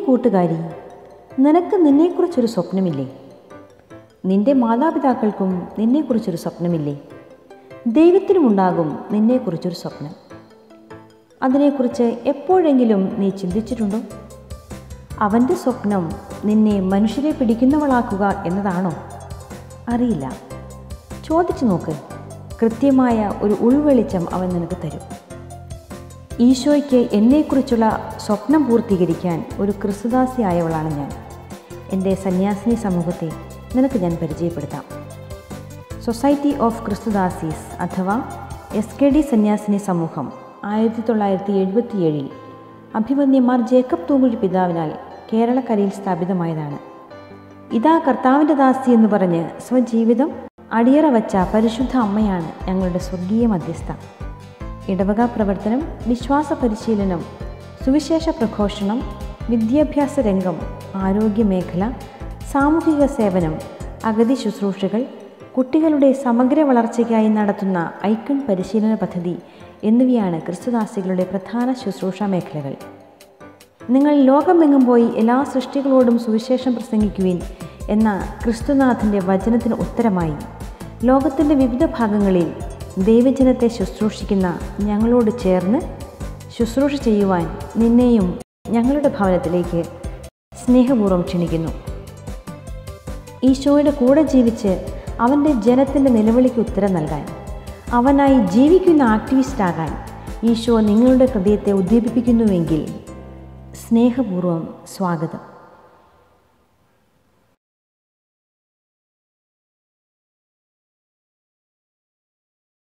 കൂട്ടുകാരി നിനക്ക് നിന്നെക്കുറിച്ചൊരു സ്വപ്നമില്ലേ നിന്റെ മാതാപിതാക്കൾക്കും നിന്നെക്കുറിച്ചൊരു സ്വപ്നമില്ലേ ദൈവത്തിനുമുണ്ടാകും നിന്നെക്കുറിച്ചൊരു സ്വപ്നം അതിനെക്കുറിച്ച് എപ്പോഴെങ്കിലും നീ ചിന്തിച്ചിട്ടുണ്ടോ അവൻ്റെ സ്വപ്നം നിന്നെ മനുഷ്യരെ പിടിക്കുന്നവളാക്കുക എന്നതാണോ അറിയില്ല ചോദിച്ചു നോക്ക് കൃത്യമായ ഒരു ഉൾവെളിച്ചം അവൻ നിനക്ക് തരും ഈശോയ്ക്ക് എന്നെക്കുറിച്ചുള്ള സ്വപ്നം പൂർത്തീകരിക്കാൻ ഒരു ക്രിസ്തുദാസിയായവളാണ് ഞാൻ എൻ്റെ സന്യാസിനി സമൂഹത്തെ നിനക്ക് ഞാൻ പരിചയപ്പെടുത്താം സൊസൈറ്റി ഓഫ് ക്രിസ്തുദാസീസ് അഥവാ എസ് കെ ഡി സന്യാസിനി സമൂഹം ആയിരത്തി തൊള്ളായിരത്തി എഴുപത്തിയേഴിൽ അഭിമന്യമാർ ജേക്കബ് തൂങ്കുഴി പിതാവിനാൽ കേരളക്കരയിൽ സ്ഥാപിതമായതാണ് ഇതാ കർത്താവിൻ്റെ ദാസി എന്ന് പറഞ്ഞ് സ്വജീവിതം അടിയറ വച്ച പരിശുദ്ധ അമ്മയാണ് ഞങ്ങളുടെ സ്വർഗീയ മധ്യസ്ഥ ഇടവക പ്രവർത്തനം വിശ്വാസ പരിശീലനം സുവിശേഷ പ്രഘോഷണം വിദ്യാഭ്യാസ രംഗം ആരോഗ്യ മേഖല സാമൂഹിക സേവനം അഗതി ശുശ്രൂഷകൾ കുട്ടികളുടെ സമഗ്ര വളർച്ചയ്ക്കായി നടത്തുന്ന ഐക്കൺ പരിശീലന പദ്ധതി എന്നിവയാണ് ക്രിസ്തുദാസികളുടെ പ്രധാന ശുശ്രൂഷ മേഖലകൾ നിങ്ങൾ ലോകമെങ്ങും പോയി എല്ലാ സൃഷ്ടികളോടും സുവിശേഷം പ്രസംഗിക്കുവിൻ എന്ന ക്രിസ്തുനാഥൻ്റെ വചനത്തിന് ഉത്തരമായി ലോകത്തിൻ്റെ വിവിധ ഭാഗങ്ങളിൽ ദൈവജനത്തെ ശുശ്രൂഷിക്കുന്ന ഞങ്ങളോട് ചേർന്ന് ശുശ്രൂഷ ചെയ്യുവാൻ നിന്നെയും ഞങ്ങളുടെ ഭവനത്തിലേക്ക് സ്നേഹപൂർവ്വം ക്ഷണിക്കുന്നു ഈശോയുടെ കൂടെ ജീവിച്ച് അവൻ്റെ ജനത്തിൻ്റെ നിലവിളിക്ക് ഉത്തരം നൽകാൻ അവനായി ജീവിക്കുന്ന ആക്ടിവിസ്റ്റാകാൻ ഈശോ നിങ്ങളുടെ ഹൃദയത്തെ ഉദ്ദീപിപ്പിക്കുന്നുവെങ്കിൽ സ്നേഹപൂർവ്വം സ്വാഗതം